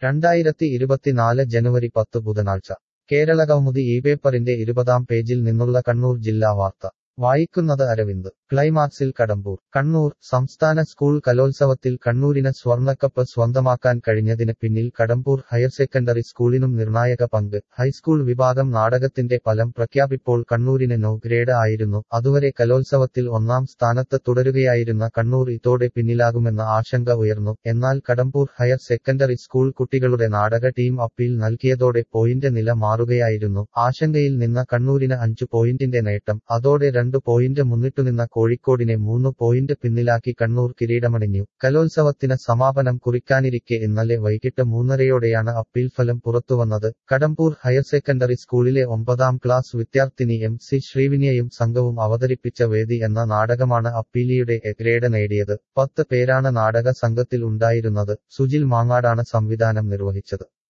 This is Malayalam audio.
രണ്ടായിരത്തി ഇരുപത്തിനാല് ജനുവരി പത്ത് ബുധനാഴ്ച കേരളകൗമുദി ഈ പേപ്പറിന്റെ ഇരുപതാം പേജിൽ നിന്നുള്ള കണ്ണൂർ ജില്ലാ വാർത്ത വായിക്കുന്നത് അരവിന്ദ് ക്ലൈമാക്സിൽ കടമ്പൂർ കണ്ണൂർ സംസ്ഥാന സ്കൂൾ കലോത്സവത്തിൽ കണ്ണൂരിന് സ്വർണ്ണക്കപ്പ് സ്വന്തമാക്കാൻ കഴിഞ്ഞതിന് പിന്നിൽ കടമ്പൂർ ഹയർ സെക്കൻഡറി സ്കൂളിനും നിർണായക പങ്ക് ഹൈസ്കൂൾ വിഭാഗം നാടകത്തിന്റെ ഫലം പ്രഖ്യാപിപ്പോൾ കണ്ണൂരിന് നോ ഗ്രേഡ് ആയിരുന്നു അതുവരെ കലോത്സവത്തിൽ ഒന്നാം സ്ഥാനത്ത് തുടരുകയായിരുന്ന കണ്ണൂർ ഇതോടെ പിന്നിലാകുമെന്ന ആശങ്ക ഉയർന്നു എന്നാൽ കടമ്പൂർ ഹയർ സെക്കൻഡറി സ്കൂൾ കുട്ടികളുടെ നാടക ടീം അപ്പീൽ നൽകിയതോടെ പോയിന്റ് നില മാറുകയായിരുന്നു ആശങ്കയിൽ നിന്ന കണ്ണൂരിന് അഞ്ചു പോയിന്റിന്റെ നേട്ടം അതോടെ രണ്ട് പോയിന്റ് മുന്നിട്ടുനിന്ന കോഴിക്കോടിനെ മൂന്ന് പോയിന്റ് പിന്നിലാക്കി കണ്ണൂർ കിരീടമണിഞ്ഞു കലോത്സവത്തിന് സമാപനം കുറിക്കാനിരിക്കെ ഇന്നലെ വൈകിട്ട് മൂന്നരയോടെയാണ് അപ്പീൽ ഫലം പുറത്തുവന്നത് കടമ്പൂർ ഹയർ സെക്കൻഡറി സ്കൂളിലെ ഒമ്പതാം ക്ലാസ് വിദ്യാർത്ഥിനി എം സി ശ്രീവിനിയയും സംഘവും അവതരിപ്പിച്ച വേദി എന്ന നാടകമാണ് അപ്പീലിയുടെ എ ഗ്രേഡ് നേടിയത് പത്ത് പേരാണ് നാടക സംഘത്തിൽ ഉണ്ടായിരുന്നത് സുജിൽ മാങ്ങാടാണ് സംവിധാനം നിർവഹിച്ചത്